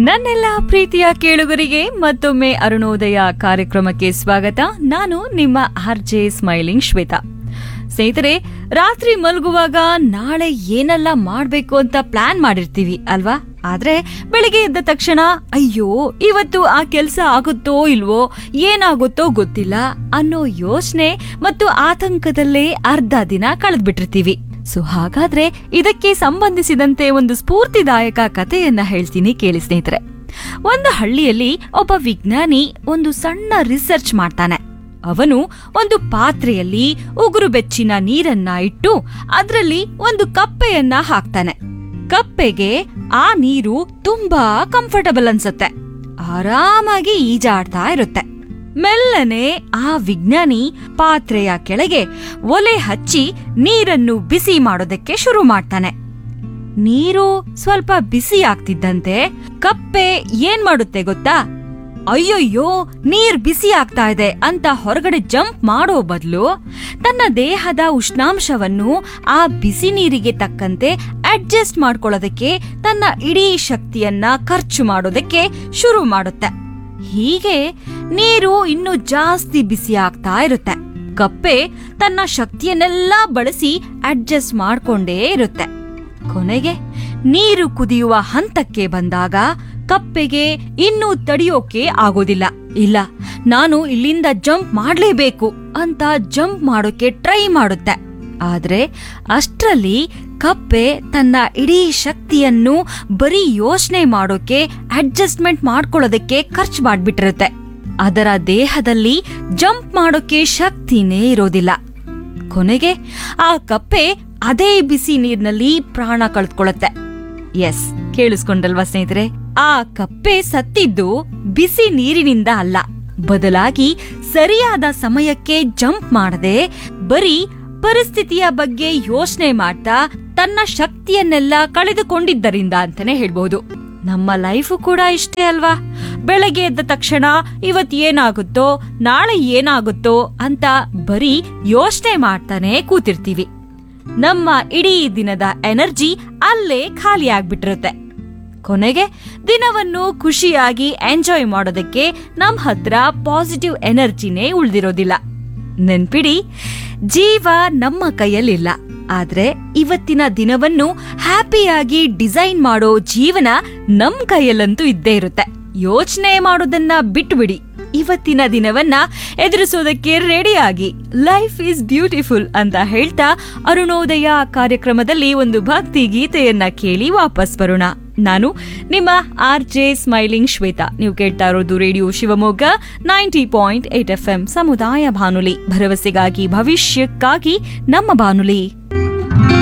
ನನ್ನೆಲ್ಲ ಪ್ರೀತಿಯ ಕೇಳುಗರಿಗೆ ಮತ್ತೊಮ್ಮೆ ಅರುಣೋದಯ ಕಾರ್ಯಕ್ರಮಕ್ಕೆ ಸ್ವಾಗತ ನಾನು ನಿಮ್ಮ ಆರ್ ಜೆ ಸ್ಮೈಲಿಂಗ್ ಶ್ವೇತಾ ಸ್ನೇಹಿತರೆ ರಾತ್ರಿ ಮಲಗುವಾಗ ನಾಳೆ ಏನೆಲ್ಲ ಮಾಡ್ಬೇಕು ಅಂತ ಪ್ಲಾನ್ ಮಾಡಿರ್ತೀವಿ ಅಲ್ವಾ ಆದ್ರೆ ಬೆಳಿಗ್ಗೆ ಎದ್ದ ತಕ್ಷಣ ಅಯ್ಯೋ ಇವತ್ತು ಆ ಕೆಲಸ ಆಗುತ್ತೋ ಇಲ್ವೋ ಏನಾಗುತ್ತೋ ಗೊತ್ತಿಲ್ಲ ಅನ್ನೋ ಯೋಚನೆ ಮತ್ತು ಆತಂಕದಲ್ಲೇ ಅರ್ಧ ದಿನ ಕಳೆದ್ಬಿಟ್ಟಿರ್ತೀವಿ ಸೊ ಹಾಗಾದ್ರೆ ಇದಕ್ಕೆ ಸಂಬಂಧಿಸಿದಂತೆ ಒಂದು ಸ್ಫೂರ್ತಿದಾಯಕ ಕಥೆಯನ್ನ ಹೇಳ್ತೀನಿ ಕೇಳಿ ಸ್ನೇಹಿತರೆ ಒಂದು ಹಳ್ಳಿಯಲ್ಲಿ ಒಬ್ಬ ವಿಜ್ಞಾನಿ ಒಂದು ಸಣ್ಣ ರಿಸರ್ಚ್ ಮಾಡ್ತಾನೆ ಅವನು ಒಂದು ಪಾತ್ರೆಯಲ್ಲಿ ಉಗುರು ಬೆಚ್ಚಿನ ನೀರನ್ನ ಇಟ್ಟು ಅದರಲ್ಲಿ ಒಂದು ಕಪ್ಪೆಯನ್ನ ಹಾಕ್ತಾನೆ ಕಪ್ಪೆಗೆ ಆ ನೀರು ತುಂಬಾ ಕಂಫರ್ಟಬಲ್ ಅನ್ಸುತ್ತೆ ಆರಾಮಾಗಿ ಈಜಾಡ್ತಾ ಇರುತ್ತೆ ಮೆಲ್ಲನೆ ಆ ವಿಜ್ಞಾನಿ ಪಾತ್ರೆಯ ಕೆಳಗೆ ಒಲೆ ಹಚ್ಚಿ ನೀರನ್ನು ಬಿಸಿ ಮಾಡೋದಕ್ಕೆ ಶುರು ಮಾಡ್ತಾನೆ ನೀರು ಸ್ವಲ್ಪ ಬಿಸಿ ಆಗ್ತಿದ್ದಂತೆ ಕಪ್ಪೆ ಏನ್ ಮಾಡುತ್ತೆ ಗೊತ್ತಾ ಅಯ್ಯಯ್ಯೋ ನೀರ್ ಬಿಸಿ ಆಗ್ತಾ ಇದೆ ಅಂತ ಹೊರಗಡೆ ಜಂಪ್ ಮಾಡೋ ಬದಲು ತನ್ನ ದೇಹದ ಉಷ್ಣಾಂಶವನ್ನು ಆ ಬಿಸಿ ನೀರಿಗೆ ತಕ್ಕಂತೆ ಅಡ್ಜಸ್ಟ್ ಮಾಡ್ಕೊಳ್ಳೋದಕ್ಕೆ ತನ್ನ ಇಡೀ ಶಕ್ತಿಯನ್ನ ಖರ್ಚು ಮಾಡೋದಕ್ಕೆ ಶುರು ಮಾಡುತ್ತೆ ಹೀಗೆ ನೀರು ಇನ್ನು ಜಾಸ್ತಿ ಬಿಸಿ ಆಗ್ತಾ ಇರುತ್ತೆ ಕಪ್ಪೆ ತನ್ನ ಶಕ್ತಿಯನ್ನೆಲ್ಲ ಬಳಸಿ ಅಡ್ಜಸ್ಟ್ ಮಾಡ್ಕೊಂಡೇ ಇರುತ್ತೆ ಕೊನೆಗೆ ನೀರು ಕುದಿಯುವ ಹಂತಕ್ಕೆ ಬಂದಾಗ ಕಪ್ಪೆಗೆ ಇನ್ನೂ ತಡೆಯೋಕೆ ಆಗೋದಿಲ್ಲ ಇಲ್ಲ ನಾನು ಇಲ್ಲಿಂದ ಜಂಪ್ ಮಾಡ್ಲೇಬೇಕು ಅಂತ ಜಂಪ್ ಮಾಡೋಕೆ ಟ್ರೈ ಮಾಡುತ್ತೆ ಆದ್ರೆ ಅಷ್ಟ್ರಲ್ಲಿ ಕಪ್ಪೆ ತನ್ನ ಇಡೀ ಶಕ್ತಿಯನ್ನು ಬರೀ ಯೋಚನೆ ಮಾಡೋಕೆ ಅಡ್ಜಸ್ಟ್ಮೆಂಟ್ ಮಾಡ್ಕೊಳ್ಳೋದಕ್ಕೆ ಖರ್ಚು ಮಾಡ್ಬಿಟ್ಟಿರುತ್ತೆ ಅದರ ದೇಹದಲ್ಲಿ ಜಂಪ್ ಮಾಡೋಕೆ ಶಕ್ತಿನೇ ಇರೋದಿಲ್ಲ ಕೊನೆಗೆ ಆ ಕಪ್ಪೆ ಅದೇ ಬಿಸಿ ನೀರಿನಲ್ಲಿ ಪ್ರಾಣ ಕಳೆದುಕೊಳ್ಳುತ್ತೆ ಎಸ್ ಕೇಳಿಸ್ಕೊಂಡಲ್ವಾ ಸ್ನೇಹಿತರೆ ಆ ಕಪ್ಪೆ ಸತ್ತಿದ್ದು ಬಿಸಿ ನೀರಿನಿಂದ ಅಲ್ಲ ಬದಲಾಗಿ ಸರಿಯಾದ ಸಮಯಕ್ಕೆ ಜಂಪ್ ಮಾಡದೆ ಬರೀ ಪರಿಸ್ಥಿತಿಯ ಬಗ್ಗೆ ಯೋಚನೆ ಮಾಡ್ತಾ ತನ್ನ ಶಕ್ತಿಯನ್ನೆಲ್ಲ ಕಳೆದುಕೊಂಡಿದ್ದರಿಂದ ಅಂತಾನೆ ಹೇಳ್ಬಹುದು ನಮ್ಮ ಲೈಫು ಕೂಡ ಇಷ್ಟೇ ಅಲ್ವಾ ಬೆಳಗ್ಗೆ ಎದ್ದ ತಕ್ಷಣ ಇವತ್ ಏನಾಗುತ್ತೋ ನಾಳೆ ಏನಾಗುತ್ತೋ ಅಂತ ಬರೀ ಯೋಚನೆ ಮಾಡ್ತಾನೆ ಕೂತಿರ್ತೀವಿ ನಮ್ಮ ಇಡೀ ದಿನದ ಎನರ್ಜಿ ಅಲ್ಲೇ ಖಾಲಿ ಆಗ್ಬಿಟ್ಟಿರುತ್ತೆ ಕೊನೆಗೆ ದಿನವನ್ನು ಖುಷಿಯಾಗಿ ಎಂಜಾಯ್ ಮಾಡೋದಕ್ಕೆ ನಮ್ ಹತ್ರ ಪಾಸಿಟಿವ್ ಎನರ್ಜಿನೇ ಉಳ್ದಿರೋದಿಲ್ಲ ನೆನ್ಪಿಡಿ ಜೀವ ನಮ್ಮ ಕೈಯಲ್ಲಿಲ್ಲ ಆದ್ರೆ ಇವತ್ತಿನ ದಿನವನ್ನು ಹ್ಯಾಪಿಯಾಗಿ ಡಿಸೈನ್ ಮಾಡೋ ಜೀವನ ನಮ್ ಕೈಯಲ್ಲಂತೂ ಇದ್ದೇ ಇರುತ್ತೆ ಯೋಚನೆ ಮಾಡೋದನ್ನ ಬಿಟ್ಬಿಡಿ ಇವತ್ತಿನ ದಿನವನ್ನ ಎದುರಿಸೋದಕ್ಕೆ ರೆಡಿಯಾಗಿ ಲೈಫ್ ಈಸ್ ಬ್ಯೂಟಿಫುಲ್ ಅಂತ ಹೇಳ್ತಾ ಅರುಣೋದಯ ಕಾರ್ಯಕ್ರಮದಲ್ಲಿ ಒಂದು ಭಕ್ತಿ ಗೀತೆಯನ್ನ ಕೇಳಿ ವಾಪಸ್ ಬರೋಣ ನಾನು ನಿಮ್ಮ ಆರ್ ಜೆ ಸ್ಮೈಲಿಂಗ್ ಶ್ವೇತಾ ನೀವು ಕೇಳ್ತಾ ಇರೋದು radio Shivamogga ninety point eight F M ಸಮುದಾಯ ಬಾನುಲಿ ಭರವಸೆಗಾಗಿ ಭವಿಷ್ಯಕ್ಕಾಗಿ ನಮ್ಮ ಬಾನುಲಿ